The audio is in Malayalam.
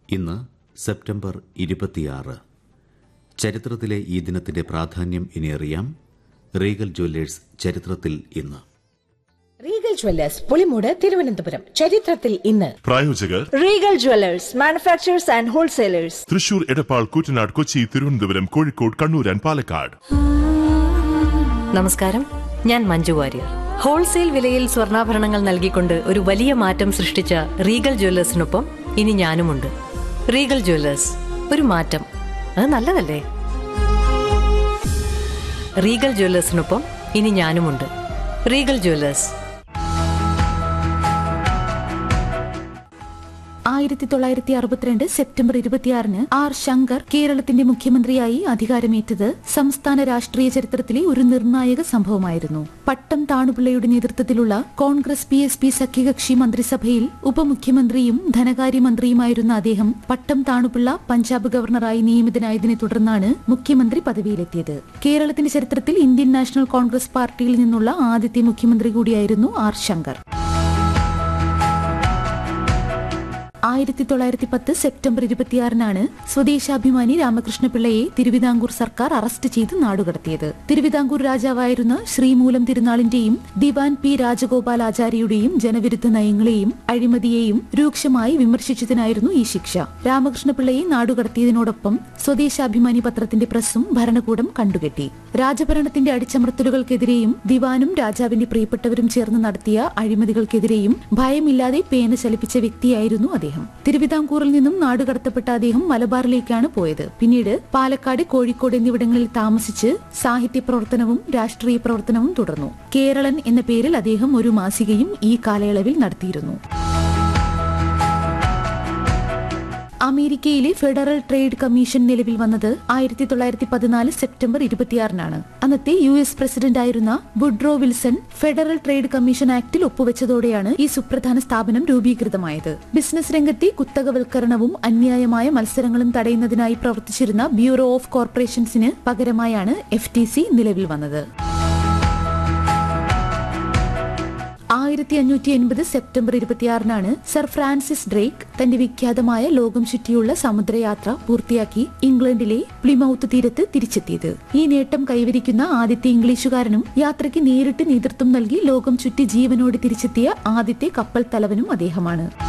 ഇന്ന് സെപ്റ്റംബർ ഇരുപത്തിയാറ് ചരിത്രത്തിലെ ഈ ദിനത്തിന്റെ പ്രാധാന്യം ഇനി അറിയാം റീഗൽ ജ്വല്ലേഴ്സ് ചരിത്രത്തിൽ ഇന്ന് റീഗൽ ജ്വല്ലേഴ്സ് പുളിമൂട് തിരുവനന്തപുരം ചരിത്രത്തിൽ ഇന്ന് പ്രായോജകർ Regal Jewellers manufacturers and wholesalers Thrissur Edappal Koottanad Kochi Thiruvananthapuram Kozhikode Kannur and Palakkad നമസ്കാരം ഞാൻ മഞ്ജു വാര്യർ ഹോൾസെയിൽ വിലയിൽ സ്വർണ്ണാഭരണങ്ങൾ നൽകിക്കൊണ്ട് ഒരു വലിയ മാറ്റം സൃഷ്ടിച്ച റീഗൽ ജ്വല്ലേഴ്സിനൊപ്പം ഇനി ഞാനുമുണ്ട് റീഗൽ ജ്വല്ലേഴ്സ് ഒരു മാറ്റം അത് നല്ലതല്ലേ റീഗൽ ജ്വല്ലേഴ്സിനൊപ്പം ഇനി ഞാനുമുണ്ട് റീഗൽ ജ്വല്ലേഴ്സ് ആയിരത്തി തൊള്ളായിരത്തി അറുപത്തിരണ്ട് സെപ്റ്റംബർ ഇരുപത്തിയാറിന് ആർ ശങ്കർ കേരളത്തിന്റെ മുഖ്യമന്ത്രിയായി അധികാരമേറ്റത് സംസ്ഥാന രാഷ്ട്രീയ ചരിത്രത്തിലെ ഒരു നിർണായക സംഭവമായിരുന്നു പട്ടം താണുപിള്ളയുടെ നേതൃത്വത്തിലുള്ള കോൺഗ്രസ് പി എസ് പി സഖ്യകക്ഷി മന്ത്രിസഭയിൽ ഉപമുഖ്യമന്ത്രിയും ധനകാര്യമന്ത്രിയുമായിരുന്ന അദ്ദേഹം പട്ടം താണുപിള്ള പഞ്ചാബ് ഗവർണറായി നിയമിതനായതിനെ തുടർന്നാണ് മുഖ്യമന്ത്രി പദവിയിലെത്തിയത് കേരളത്തിന്റെ ചരിത്രത്തിൽ ഇന്ത്യൻ നാഷണൽ കോൺഗ്രസ് പാർട്ടിയിൽ നിന്നുള്ള ആദ്യത്തെ മുഖ്യമന്ത്രി കൂടിയായിരുന്നു ആർ ശങ്കർ ആയിരത്തി തൊള്ളായിരത്തി പത്ത് സെപ്റ്റംബർ ഇരുപത്തിയാറിനാണ് സ്വദേശാഭിമാനി രാമകൃഷ്ണപിള്ളയെ തിരുവിതാംകൂർ സർക്കാർ അറസ്റ്റ് ചെയ്ത് നാടുകടത്തിയത് തിരുവിതാംകൂർ രാജാവായിരുന്ന ശ്രീമൂലം തിരുനാളിന്റെയും ദിവാൻ പി രാജഗോപാലാചാര്യയുടെയും ജനവിരുദ്ധ നയങ്ങളെയും അഴിമതിയെയും രൂക്ഷമായി വിമർശിച്ചതിനായിരുന്നു ഈ ശിക്ഷ രാമകൃഷ്ണപിള്ളയെ നാടുകടത്തിയതിനോടൊപ്പം സ്വദേശാഭിമാനി പത്രത്തിന്റെ പ്രസ്സും ഭരണകൂടം കണ്ടുകെട്ടി രാജഭരണത്തിന്റെ അടിച്ചമർത്തലുകൾക്കെതിരെയും ദിവാനും രാജാവിന്റെ പ്രിയപ്പെട്ടവരും ചേർന്ന് നടത്തിയ അഴിമതികൾക്കെതിരെയും ഭയമില്ലാതെ പേന ചലിപ്പിച്ച വ്യക്തിയായിരുന്നു അദ്ദേഹം തിരുവിതാംകൂറിൽ നിന്നും നാടുകടത്തപ്പെട്ട അദ്ദേഹം മലബാറിലേക്കാണ് പോയത് പിന്നീട് പാലക്കാട് കോഴിക്കോട് എന്നിവിടങ്ങളിൽ താമസിച്ച് സാഹിത്യ പ്രവർത്തനവും രാഷ്ട്രീയ പ്രവർത്തനവും തുടർന്നു കേരളൻ എന്ന പേരിൽ അദ്ദേഹം ഒരു മാസികയും ഈ കാലയളവിൽ നടത്തിയിരുന്നു അമേരിക്കയിലെ ഫെഡറൽ ട്രേഡ് കമ്മീഷൻ നിലവിൽ വന്നത് ആയിരത്തി തൊള്ളായിരത്തി പതിനാല് സെപ്റ്റംബർ ഇരുപത്തിയാറിനാണ് അന്നത്തെ യു എസ് പ്രസിഡന്റ് ആയിരുന്ന Woodrow Wilson Federal Trade Commission ആക്ടിൽ ഒപ്പുവെച്ചതോടെയാണ് ഈ സുപ്രധാന സ്ഥാപനം രൂപീകൃതമായത് ബിസിനസ് രംഗത്തെ കുത്തകവൽക്കരണവും അന്യായമായ മത്സരങ്ങളും തടയുന്നതിനായി പ്രവർത്തിച്ചിരുന്ന ബ്യൂറോ ഓഫ് കോർപ്പറേഷൻസിന് പകരമായാണ് എഫ് ടി സി നിലവിൽ വന്നത് ആയിരത്തി അഞ്ഞൂറ്റി എൺപത് സെപ്റ്റംബർ ഇരുപത്തിയാറിനാണ് സർ ഫ്രാൻസിസ് ഡ്രേക്ക് തന്റെ വിഖ്യാതമായ ലോകം ചുറ്റിയുള്ള സമുദ്രയാത്ര പൂർത്തിയാക്കി ഇംഗ്ലണ്ടിലെ പ്ലിമൌത്ത് തീരത്ത് തിരിച്ചെത്തിയത് ഈ നേട്ടം കൈവരിക്കുന്ന ആദ്യത്തെ ഇംഗ്ലീഷുകാരനും യാത്രയ്ക്ക് നേരിട്ട് നേതൃത്വം നൽകി ലോകം ചുറ്റി ജീവനോടെ തിരിച്ചെത്തിയ ആദ്യത്തെ കപ്പൽ തലവനും അദ്ദേഹമാണ്